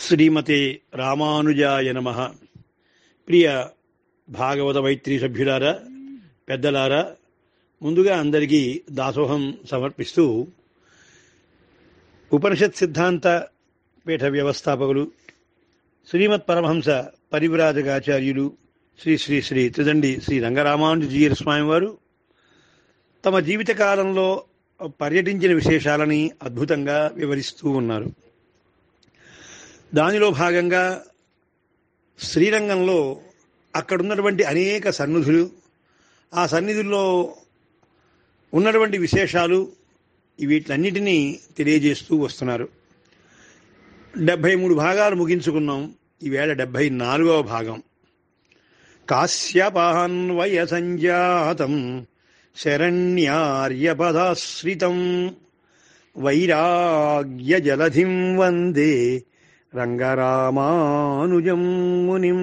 శ్రీమతే రామానుజాయ నమ ప్రియ భాగవత మైత్రి సభ్యులారా పెద్దలారా ముందుగా అందరికీ దాసోహం సమర్పిస్తూ ఉపనిషత్ సిద్ధాంత పీఠ వ్యవస్థాపకులు శ్రీమత్ పరమహంస పరివ్రాజకాచార్యులు శ్రీ శ్రీ శ్రీ త్రిదండి శ్రీ రంగరామానుజీయర్ స్వామివారు తమ జీవిత కాలంలో పర్యటించిన విశేషాలని అద్భుతంగా వివరిస్తూ ఉన్నారు దానిలో భాగంగా శ్రీరంగంలో అక్కడున్నటువంటి అనేక సన్నిధులు ఆ సన్నిధుల్లో ఉన్నటువంటి విశేషాలు వీటిలన్నిటినీ తెలియజేస్తూ వస్తున్నారు డెబ్భై మూడు భాగాలు ముగించుకున్నాం ఈవేళ డెబ్భై నాలుగవ భాగం కాశ్యపాన్వయ సంజాతం శరణ్యార్యపదాశ్రితం వైరాగ్య జలధిం వందే రంగరామానుజం మునిం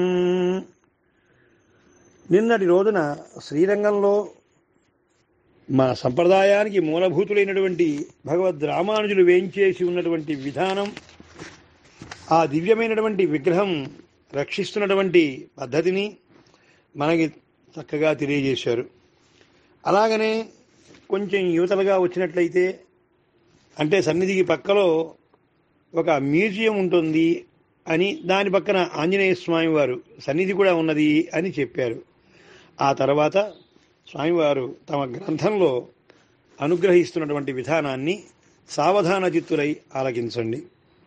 నిన్నటి రోజున శ్రీరంగంలో మన సంప్రదాయానికి మూలభూతులైనటువంటి భగవద్ రామానుజులు వేంచేసి ఉన్నటువంటి విధానం ఆ దివ్యమైనటువంటి విగ్రహం రక్షిస్తున్నటువంటి పద్ధతిని మనకి చక్కగా తెలియజేశారు అలాగనే కొంచెం యువతలుగా వచ్చినట్లయితే అంటే సన్నిధికి పక్కలో ఒక మ్యూజియం ఉంటుంది అని దాని పక్కన ఆంజనేయ స్వామి వారు సన్నిధి కూడా ఉన్నది అని చెప్పారు ఆ తర్వాత స్వామివారు తమ గ్రంథంలో అనుగ్రహిస్తున్నటువంటి విధానాన్ని సావధాన చిత్తులై ఆలకించండి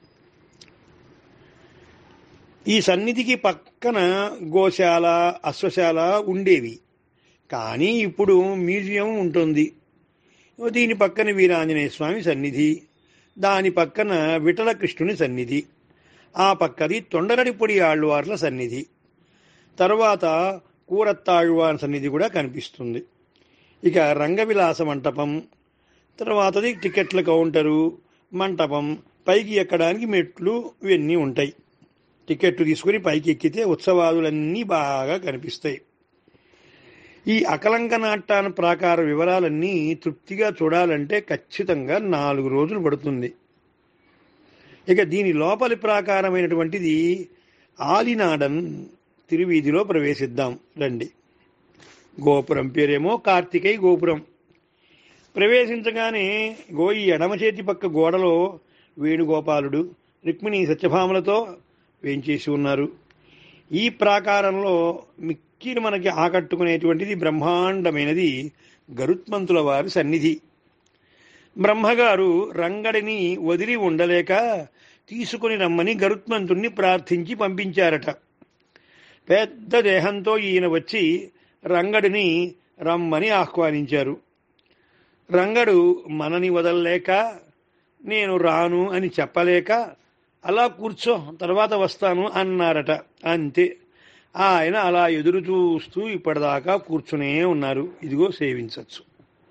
ఈ సన్నిధికి పక్కన గోశాల అశ్వశాల ఉండేవి కానీ ఇప్పుడు మ్యూజియం ఉంటుంది దీని పక్కన వీరాంజనేయ స్వామి సన్నిధి దాని పక్కన విఠల కృష్ణుని సన్నిధి ఆ పక్కది తొండరడిపొడి ఆళ్వార్ల సన్నిధి తర్వాత కూరత్తాళ్వార్ సన్నిధి కూడా కనిపిస్తుంది ఇక రంగవిలాస మంటపం తర్వాతది టికెట్ల కౌంటరు మంటపం పైకి ఎక్కడానికి మెట్లు ఇవన్నీ ఉంటాయి టికెట్లు తీసుకుని పైకి ఎక్కితే ఉత్సవాదులన్నీ బాగా కనిపిస్తాయి ఈ అకలంక నాట్యాన ప్రాకార వివరాలన్నీ తృప్తిగా చూడాలంటే ఖచ్చితంగా నాలుగు రోజులు పడుతుంది ఇక దీని లోపలి ప్రాకారమైనటువంటిది ఆలినాడన్ తిరువీధిలో ప్రవేశిద్దాం రండి గోపురం పేరేమో కార్తికేయ గోపురం ప్రవేశించగానే గో ఈ ఎడమ చేతి పక్క గోడలో వేణుగోపాలుడు రుక్మిణి సత్యభామలతో వేంచేసి ఉన్నారు ఈ ప్రాకారంలో మిక్కిలి మనకి ఆకట్టుకునేటువంటిది బ్రహ్మాండమైనది గరుత్మంతుల వారి సన్నిధి బ్రహ్మగారు రంగడిని వదిలి ఉండలేక తీసుకుని రమ్మని గరుత్మంతుణ్ణి ప్రార్థించి పంపించారట పెద్ద దేహంతో ఈయన వచ్చి రంగడిని రమ్మని ఆహ్వానించారు రంగడు మనని వదలలేక నేను రాను అని చెప్పలేక అలా కూర్చో తర్వాత వస్తాను అన్నారట అంతే ఆయన అలా ఎదురు చూస్తూ ఇప్పటిదాకా కూర్చునే ఉన్నారు ఇదిగో సేవించవచ్చు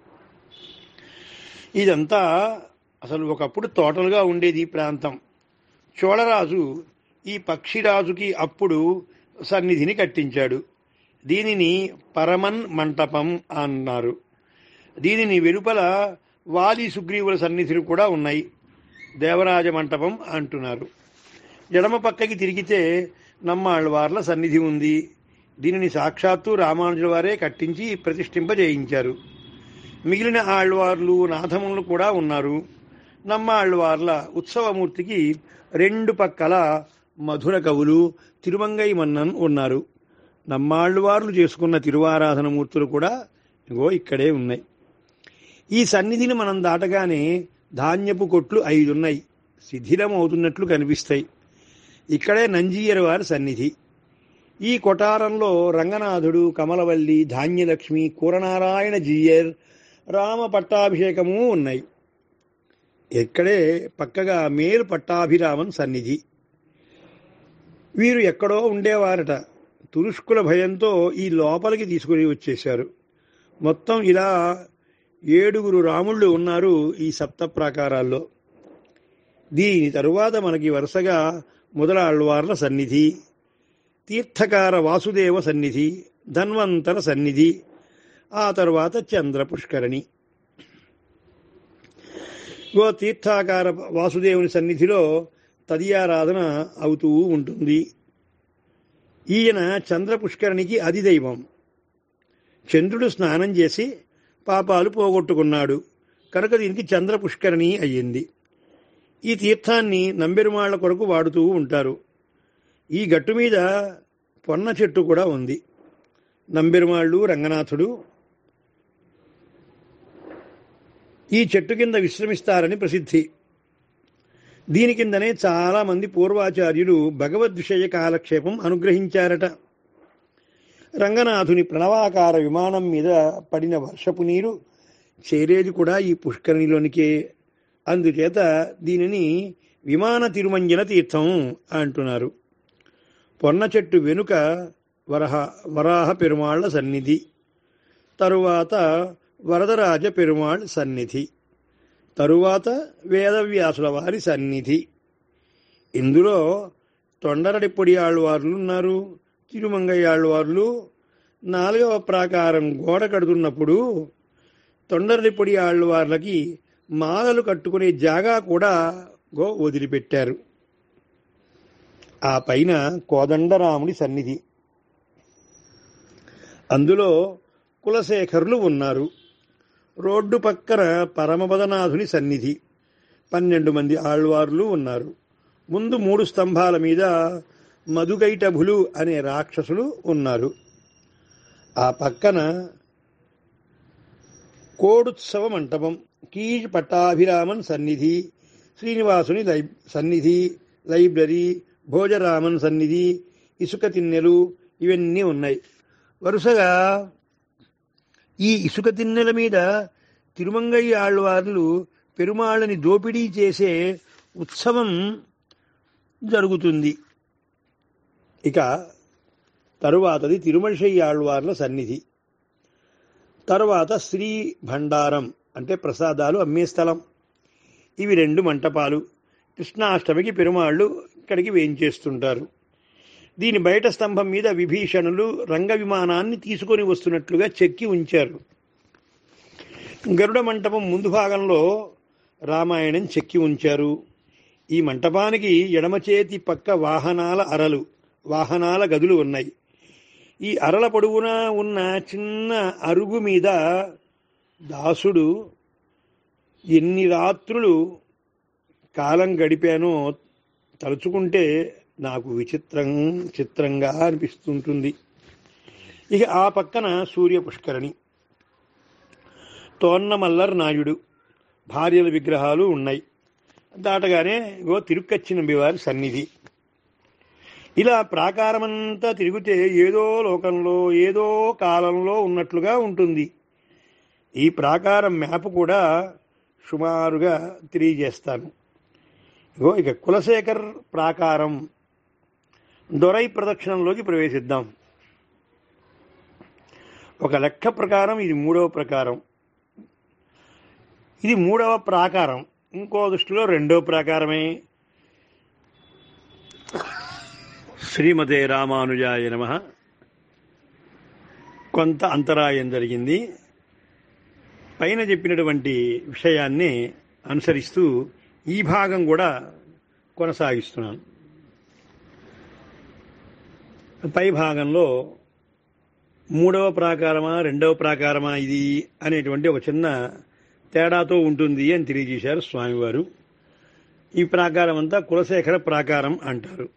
ఇదంతా అసలు ఒకప్పుడు తోటలుగా ఉండేది ఈ ప్రాంతం చోళరాజు ఈ పక్షిరాజుకి అప్పుడు సన్నిధిని కట్టించాడు దీనిని పరమన్ మంటపం అన్నారు దీనిని వెలుపల వాలి సుగ్రీవుల సన్నిధులు కూడా ఉన్నాయి దేవరాజ మంటపం అంటున్నారు ఎడమ పక్కకి తిరిగితే నమ్మాళ్ళవార్ల సన్నిధి ఉంది దీనిని సాక్షాత్తు రామానుజుల వారే కట్టించి ప్రతిష్ఠింపజేయించారు మిగిలిన ఆళ్వార్లు నాథములు కూడా ఉన్నారు నమ్మాళ్ళవార్ల ఉత్సవమూర్తికి రెండు పక్కల మధుర కవులు తిరుమంగై మన్నన్ ఉన్నారు నమ్మాళ్ళవార్లు చేసుకున్న తిరువారాధన మూర్తులు కూడా ఇగో ఇక్కడే ఉన్నాయి ఈ సన్నిధిని మనం దాటగానే ధాన్యపు కొట్లు ఐదున్నాయి శిథిలం అవుతున్నట్లు కనిపిస్తాయి ఇక్కడే నంజీయర్ వారి సన్నిధి ఈ కొటారంలో రంగనాథుడు కమలవల్లి ధాన్యలక్ష్మి కూరనారాయణ జీయర్ రామ పట్టాభిషేకము ఉన్నాయి ఇక్కడే పక్కగా మేలు పట్టాభిరామన్ సన్నిధి వీరు ఎక్కడో ఉండేవారట తురుష్కుల భయంతో ఈ లోపలికి తీసుకుని వచ్చేశారు మొత్తం ఇలా ఏడుగురు రాముళ్ళు ఉన్నారు ఈ సప్త ప్రాకారాల్లో దీని తరువాత మనకి వరుసగా మొదలాళ్వార్ల సన్నిధి తీర్థకార వాసుదేవ సన్నిధి ధన్వంతర సన్నిధి ఆ తరువాత చంద్ర పుష్కరణి ఓ తీర్థాకార వాసుదేవుని సన్నిధిలో తదియారాధన అవుతూ ఉంటుంది ఈయన చంద్ర పుష్కరిణికి అధిదైవం చంద్రుడు స్నానం చేసి పాపాలు పోగొట్టుకున్నాడు కనుక దీనికి చంద్ర పుష్కరిణి అయ్యింది ఈ తీర్థాన్ని నంబెరుమాళ్ల కొరకు వాడుతూ ఉంటారు ఈ గట్టు మీద పొన్న చెట్టు కూడా ఉంది నంబెరుమాళ్ళు రంగనాథుడు ఈ చెట్టు కింద విశ్రమిస్తారని ప్రసిద్ధి దీని కిందనే చాలా మంది పూర్వాచార్యులు భగవద్విషయ కాలక్షేపం అనుగ్రహించారట రంగనాథుని ప్రణవాకార విమానం మీద పడిన వర్షపు నీరు చేరేది కూడా ఈ పుష్కరిణిలోనికే అందుచేత దీనిని విమాన తిరుమంజన తీర్థం అంటున్నారు పొన్న చెట్టు వెనుక వరహ వరాహ పెరుమాళ్ల సన్నిధి తరువాత వరదరాజ పెరుమాళ్ సన్నిధి తరువాత వేదవ్యాసుల వారి సన్నిధి ఇందులో తొండరడిపొడి ఆళ్వార్లు ఉన్నారు తిరుమంగయ్య ఆళ్వార్లు నాలుగవ ప్రాకారం గోడ కడుతున్నప్పుడు తొండరడిపొడి ఆళ్వార్లకి మాలలు కట్టుకునే జాగా కూడా గో వదిలిపెట్టారు ఆ పైన కోదండరాముడి సన్నిధి అందులో కులశేఖరులు ఉన్నారు రోడ్డు పక్కన పరమపదనాథుని సన్నిధి పన్నెండు మంది ఆళ్వార్లు ఉన్నారు ముందు మూడు స్తంభాల మీద మధుగైటభులు అనే రాక్షసులు ఉన్నారు ఆ పక్కన కోడుత్సవ మంటపం కీజ్ పట్టాభిరామన్ సన్నిధి శ్రీనివాసుని లై సన్నిధి లైబ్రరీ భోజరామన్ సన్నిధి ఇసుక తిన్నెలు ఇవన్నీ ఉన్నాయి వరుసగా ఈ ఇసుక తిన్నెల మీద తిరుమంగయ్య ఆళ్వార్లు పెరుమాళ్ళని దోపిడీ చేసే ఉత్సవం జరుగుతుంది ఇక తరువాతది తిరుమలశయ్య ఆళ్వార్ల సన్నిధి తరువాత శ్రీ భండారం అంటే ప్రసాదాలు అమ్మే స్థలం ఇవి రెండు మంటపాలు కృష్ణాష్టమికి పెరుమాళ్ళు ఇక్కడికి వేయించేస్తుంటారు దీని బయట స్తంభం మీద విభీషణులు రంగ విమానాన్ని తీసుకొని వస్తున్నట్లుగా చెక్కి ఉంచారు గరుడ మంటపం ముందు భాగంలో రామాయణం చెక్కి ఉంచారు ఈ మంటపానికి ఎడమ చేతి పక్క వాహనాల అరలు వాహనాల గదులు ఉన్నాయి ఈ అరల పొడవునా ఉన్న చిన్న అరుగు మీద దాసుడు ఎన్ని రాత్రులు కాలం గడిపానో తలుచుకుంటే నాకు విచిత్రం చిత్రంగా అనిపిస్తుంటుంది ఇక ఆ పక్కన సూర్య పుష్కరణి తోన్నమల్లర్ నాయుడు భార్యల విగ్రహాలు ఉన్నాయి దాటగానే గో తిరుక్కచ్చిన వారి సన్నిధి ఇలా ప్రాకారమంతా తిరిగితే ఏదో లోకంలో ఏదో కాలంలో ఉన్నట్లుగా ఉంటుంది ఈ ప్రాకారం మ్యాప్ కూడా సుమారుగా తెలియజేస్తాను ఇగో ఇక కులశేఖర్ ప్రాకారం దొరై ప్రదక్షిణంలోకి ప్రవేశిద్దాం ఒక లెక్క ప్రకారం ఇది మూడవ ప్రకారం ఇది మూడవ ప్రాకారం ఇంకో దృష్టిలో రెండవ ప్రాకారమే శ్రీమతే రామానుజాయ నమ కొంత అంతరాయం జరిగింది పైన చెప్పినటువంటి విషయాన్ని అనుసరిస్తూ ఈ భాగం కూడా కొనసాగిస్తున్నాను పై భాగంలో మూడవ ప్రాకారమా రెండవ ప్రాకారమా ఇది అనేటువంటి ఒక చిన్న తేడాతో ఉంటుంది అని తెలియజేశారు స్వామివారు ఈ ప్రాకారం అంతా కులశేఖర ప్రాకారం అంటారు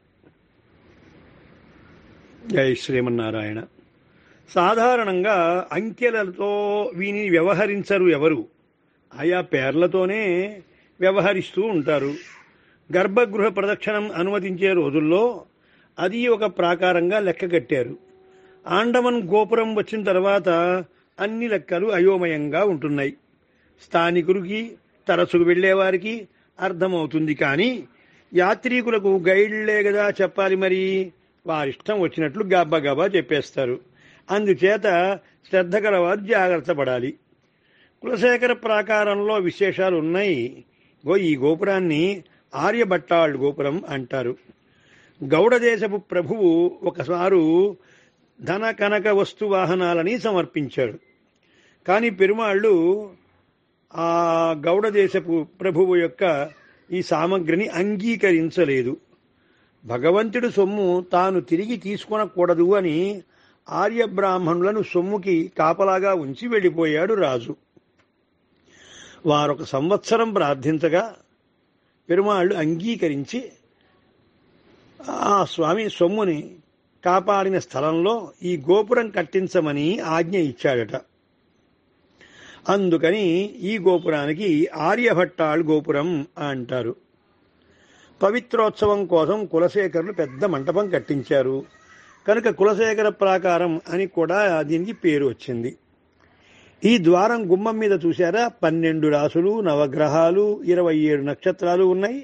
జై శ్రీమన్నారాయణ సాధారణంగా అంకెలతో వీని వ్యవహరించరు ఎవరు ఆయా పేర్లతోనే వ్యవహరిస్తూ ఉంటారు గర్భగృహ ప్రదక్షిణం అనుమతించే రోజుల్లో అది ఒక ప్రాకారంగా లెక్క కట్టారు ఆండమన్ గోపురం వచ్చిన తర్వాత అన్ని లెక్కలు అయోమయంగా ఉంటున్నాయి స్థానికులకి తరచుకు వెళ్ళేవారికి అర్థమవుతుంది కానీ యాత్రికులకు గైడ్లే కదా చెప్పాలి మరి వారిష్టం వచ్చినట్లు గబ్బా గబ్బా చెప్పేస్తారు అందుచేత శ్రద్ధ గలవారు జాగ్రత్త పడాలి కులశేఖర ప్రాకారంలో విశేషాలు ఉన్నాయి గో ఈ గోపురాన్ని ఆర్యభట్టాళ్ గోపురం అంటారు గౌడ దేశపు ప్రభువు ఒకసారు ధన కనక వస్తు వాహనాలని సమర్పించాడు కానీ పెరుమాళ్ళు ఆ గౌడ దేశపు ప్రభువు యొక్క ఈ సామగ్రిని అంగీకరించలేదు భగవంతుడి సొమ్ము తాను తిరిగి తీసుకొనకూడదు అని ఆర్యబ్రాహ్మణులను సొమ్ముకి కాపలాగా ఉంచి వెళ్ళిపోయాడు రాజు వారొక సంవత్సరం ప్రార్థించగా పెరుమాళ్ళు అంగీకరించి ఆ స్వామి సొమ్ముని కాపాడిన స్థలంలో ఈ గోపురం కట్టించమని ఆజ్ఞ ఇచ్చాడట అందుకని ఈ గోపురానికి ఆర్యభట్టాళ్ గోపురం అంటారు పవిత్రోత్సవం కోసం కులశేఖరులు పెద్ద మంటపం కట్టించారు కనుక కులశేఖర ప్రాకారం అని కూడా దీనికి పేరు వచ్చింది ఈ ద్వారం గుమ్మం మీద చూశారా పన్నెండు రాసులు నవగ్రహాలు ఇరవై ఏడు నక్షత్రాలు ఉన్నాయి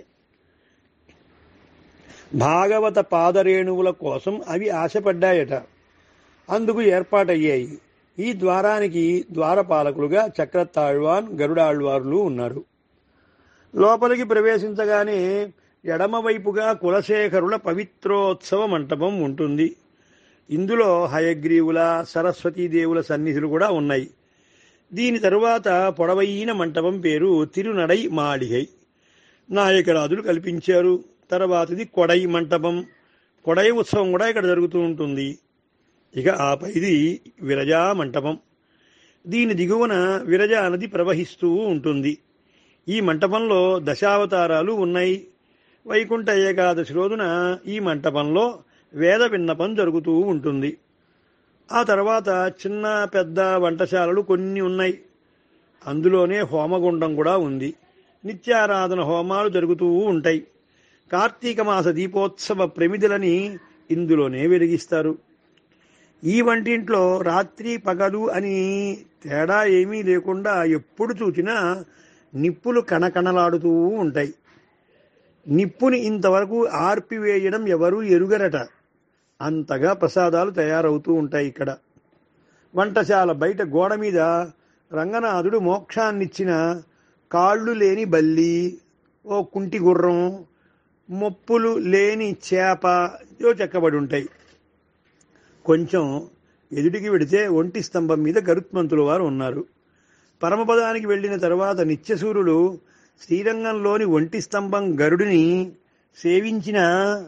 భాగవత పాదరేణువుల కోసం అవి ఆశపడ్డాయట అందుకు ఏర్పాటయ్యాయి ఈ ద్వారానికి ద్వారపాలకులుగా చక్రతాళ్వాన్ గరుడాళ్వార్లు ఉన్నారు లోపలికి ప్రవేశించగానే ఎడమవైపుగా కులశేఖరుల పవిత్రోత్సవ మంటపం ఉంటుంది ఇందులో హయగ్రీవుల సరస్వతీదేవుల సన్నిధులు కూడా ఉన్నాయి దీని తరువాత పొడవైన మంటపం పేరు తిరునడై మాళిగై నాయకరాజులు కల్పించారు తర్వాతది కొడై మంటపం కొడై ఉత్సవం కూడా ఇక్కడ జరుగుతూ ఉంటుంది ఇక ఆపైది విరజా మంటపం దీని దిగువన విరజా నది ప్రవహిస్తూ ఉంటుంది ఈ మంటపంలో దశావతారాలు ఉన్నాయి వైకుంఠ ఏకాదశి రోజున ఈ మంటపంలో వేద విన్నపం జరుగుతూ ఉంటుంది ఆ తర్వాత చిన్న పెద్ద వంటశాలలు కొన్ని ఉన్నాయి అందులోనే హోమగుండం కూడా ఉంది నిత్యారాధన హోమాలు జరుగుతూ ఉంటాయి కార్తీక మాస దీపోత్సవ ప్రమిదలని ఇందులోనే వెలిగిస్తారు ఈ వంటింట్లో రాత్రి పగలు అని తేడా ఏమీ లేకుండా ఎప్పుడు చూసినా నిప్పులు కణకణలాడుతూ ఉంటాయి నిప్పుని ఇంతవరకు ఆర్పివేయడం ఎవరూ ఎరుగరట అంతగా ప్రసాదాలు తయారవుతూ ఉంటాయి ఇక్కడ వంటశాల బయట గోడ మీద రంగనాథుడు మోక్షాన్నిచ్చిన కాళ్ళు లేని బల్లి ఓ కుంటి గుర్రం మొప్పులు లేని చేప ఇవో చెక్కబడి ఉంటాయి కొంచెం ఎదుటికి వెడితే ఒంటి స్తంభం మీద గరుత్మంతుల వారు ఉన్నారు పరమపదానికి వెళ్ళిన తర్వాత నిత్యసూరులు శ్రీరంగంలోని ఒంటి స్తంభం గరుడిని సేవించిన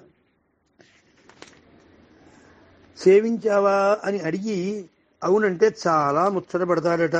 సేవించావా అని అడిగి అవునంటే చాలా ముచ్చటపడతాడట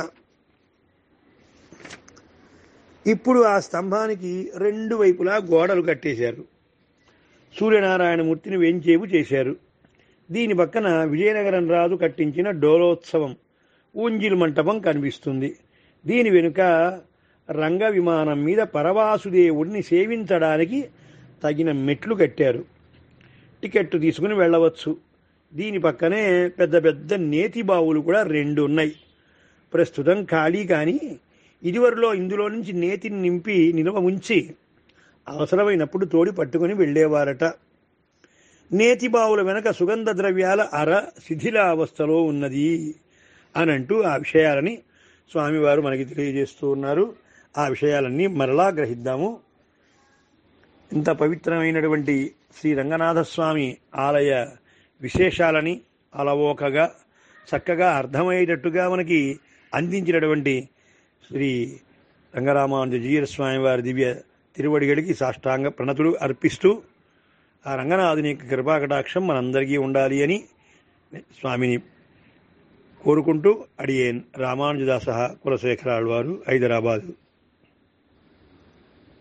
ఇప్పుడు ఆ స్తంభానికి రెండు వైపులా గోడలు కట్టేశారు సూర్యనారాయణమూర్తిని వెంచేపు చేశారు దీని పక్కన విజయనగరం రాజు కట్టించిన డోలోత్సవం ఊంజిల్ మంటపం కనిపిస్తుంది దీని వెనుక రంగ విమానం మీద పరవాసుదేవుడిని సేవించడానికి తగిన మెట్లు కట్టారు టికెట్ తీసుకుని వెళ్ళవచ్చు దీని పక్కనే పెద్ద పెద్ద నేతి బావులు కూడా రెండు ఉన్నాయి ప్రస్తుతం ఖాళీ కానీ ఇదివరలో ఇందులో నుంచి నేతిని నింపి నిల్వ ఉంచి అవసరమైనప్పుడు తోడి పట్టుకుని వెళ్ళేవారట నేతి బావుల వెనక సుగంధ ద్రవ్యాల అర శిథిలావస్థలో ఉన్నది అని అంటూ ఆ విషయాలని స్వామివారు మనకి తెలియజేస్తూ ఉన్నారు ఆ విషయాలన్నీ మరలా గ్రహిద్దాము ఇంత పవిత్రమైనటువంటి శ్రీ రంగనాథ స్వామి ఆలయ విశేషాలని అలవోకగా చక్కగా అర్థమయ్యేటట్టుగా మనకి అందించినటువంటి శ్రీ రంగరామానుజీయ స్వామి వారి దివ్య తిరువడిగడికి సాష్టాంగ ప్రణతులు అర్పిస్తూ ఆ రంగనాథుని యొక్క కృపాకటాక్షం మనందరికీ ఉండాలి అని స్వామిని కోరుకుంటూ అడియేన్ రామానుజదాస కులశేఖరాలు వారు హైదరాబాదు